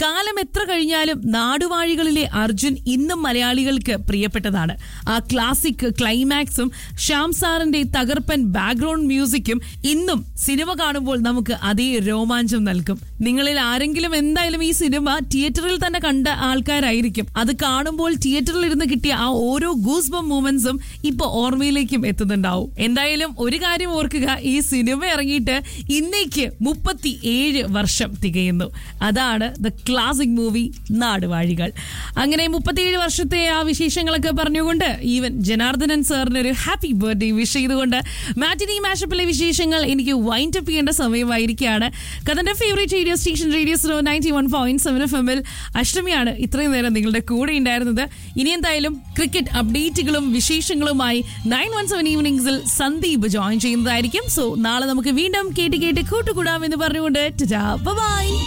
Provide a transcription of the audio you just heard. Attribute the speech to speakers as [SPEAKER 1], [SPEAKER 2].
[SPEAKER 1] കാലം എത്ര കഴിഞ്ഞാലും നാടുവാഴികളിലെ അർജുൻ ഇന്നും മലയാളികൾക്ക് പ്രിയപ്പെട്ടതാണ് ആ ക്ലാസിക് ക്ലൈമാക്സും ശ്യാം സാറിന്റെ തകർപ്പൻ ബാക്ക്ഗ്രൗണ്ട് മ്യൂസിക്കും ഇന്നും സിനിമ കാണുമ്പോൾ നമുക്ക് അതേ രോമാഞ്ചം നൽകും നിങ്ങളിൽ ആരെങ്കിലും എന്തായാലും ഈ സിനിമ തിയേറ്ററിൽ തന്നെ കണ്ട ആൾക്കാരായിരിക്കും അത് കാണുമ്പോൾ തിയേറ്ററിൽ ഇരുന്ന് കിട്ടിയ ആ ഓരോ ഗൂസ് ബം മൂമെന്റ്സും ഇപ്പൊ ഓർമ്മയിലേക്കും എത്തുന്നുണ്ടാവും എന്തായാലും ഒരു കാര്യം ഓർക്കുക ഈ സിനിമ ഇറങ്ങിയിട്ട് ഇന്നേക്ക് മുപ്പത്തി ഏഴ് വർഷം തികയുന്നു അതാണ് ദ ക്ലാസിക് മൂവി നാടുവാഴികൾ അങ്ങനെ മുപ്പത്തിയേഴ് വർഷത്തെ ആ വിശേഷങ്ങളൊക്കെ പറഞ്ഞുകൊണ്ട് ഈവൻ ജനാർദ്ദനൻ സാറിന് ഒരു ഹാപ്പി ബർത്ത്ഡേ വിഷ് ചെയ്തുകൊണ്ട് മാറ്റിനി മാഷപ്പിലെ വിശേഷങ്ങൾ എനിക്ക് വൈൻഡ് അപ്പ് ചെയ്യേണ്ട സമയമായിരിക്കുകയാണ് കഥന്റെ ഫേവറേറ്റ് റേഡിയോ സ്റ്റേഷൻ റേഡിയോ സ്ലോ ninety one point seven F എമ്മിൽ അഷ്ടമിയാണ് ഇത്രയും നേരം നിങ്ങളുടെ കൂടെ ഉണ്ടായിരുന്നത് ഇനി എന്തായാലും ക്രിക്കറ്റ് അപ്ഡേറ്റുകളും വിശേഷങ്ങളുമായി നയൻ വൺ സെവൻ ഈവനിങ്സിൽ സന്ദീപ് ജോയിൻ ചെയ്യുന്നതായിരിക്കും സോ നാളെ നമുക്ക് വീണ്ടും കേട്ട് കേട്ട് കൂട്ടുകൂടാം എന്ന് പറഞ്ഞുകൊണ്ട് ബൈ